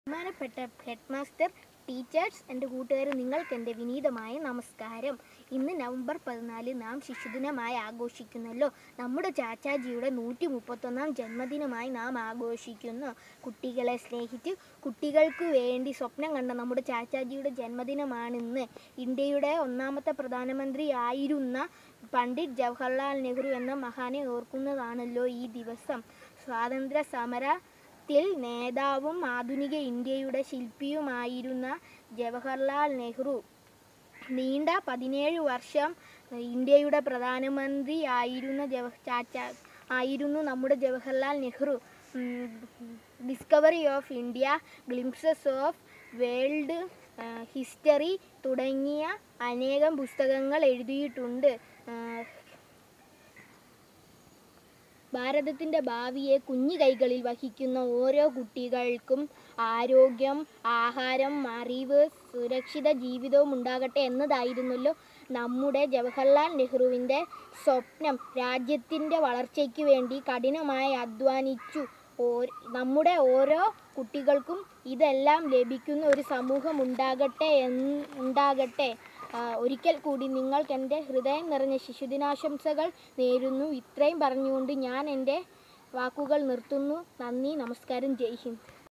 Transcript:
ബഹുമാനപ്പെട്ട head master teachers എൻ്റെ കൂട്ടുകാർ നിങ്ങൾക്ക് എൻ്റെ വിനീതമായ നമസ്കാരം ഇന്ന് നവംബർ പതിനാല് നാം ശിശുദിനമായി ആഘോഷിക്കുന്നല്ലോ നമ്മുടെ ചാച്ചാജിയുടെ നൂറ്റി മുപ്പത്തൊന്നാം ജന്മദിനമായി നാം ആഘോഷിക്കുന്നു കുട്ടികളെ സ്നേഹിച്ച് കുട്ടികൾക്ക് വേണ്ടി സ്വപ്നം കണ്ട നമ്മുടെ ചാച്ചാജിയുടെ ജന്മദിനമാണിന്ന് ഇന്ത്യയുടെ ഒന്നാമത്തെ പ്രധാനമന്ത്രി ആയിരുന്ന പണ്ഡിറ്റ് ജവഹർലാൽ നെഹ്റു എന്ന മഹാനെ ഓർക്കുന്നതാണല്ലോ ഈ ദിവസം സ്വാതന്ത്ര്യ സമര ത്തിൽ നേതാവും ആധുനിക ഇന്ത്യയുടെ ശില്പിയുമായിരുന്ന ജവഹർലാൽ നെഹ്റു നീണ്ട പതിനേഴ് വർഷം ഇന്ത്യയുടെ പ്രധാനമന്ത്രി ആയിരുന്ന ജവ ചാച്ച ആയിരുന്നു നമ്മുടെ Jawaharlal Nehru Discovery of India Glimpses of World History തുടങ്ങിയ അനേകം പുസ്തകങ്ങൾ എഴുതിയിട്ടുണ്ട് ആ, ഭാരതത്തിൻ്റെ ഭാവിയെ കുഞ്ഞു കൈകളിൽ വഹിക്കുന്ന ഓരോ കുട്ടികൾക്കും ആരോഗ്യം ആഹാരം അറിവ് സുരക്ഷിത ജീവിതവും ഉണ്ടാകട്ടെ എന്നതായിരുന്നല്ലോ നമ്മുടെ ജവഹർലാൽ നെഹ്റുവിൻ്റെ സ്വപ്നം രാജ്യത്തിൻ്റെ വളർച്ചയ്ക്ക് വേണ്ടി കഠിനമായി അധ്വാനിച്ചു ഓ- നമ്മുടെ ഓരോ കുട്ടികൾക്കും ഇതെല്ലാം ലഭിക്കുന്ന ഒരു സമൂഹം ഉണ്ടാകട്ടെ എന്ന് ഉണ്ടാകട്ടെ ആ, ഒരിക്കൽ കൂടി നിങ്ങൾക്ക് എൻ്റെ ഹൃദയം നിറഞ്ഞ ശിശുദിനാശംസകൾ നേരുന്നു ഇത്രയും പറഞ്ഞുകൊണ്ട് ഞാൻ എൻ്റെ വാക്കുകൾ നിർത്തുന്നു നന്ദി നമസ്കാരം ജയ് ഹിന്ദ്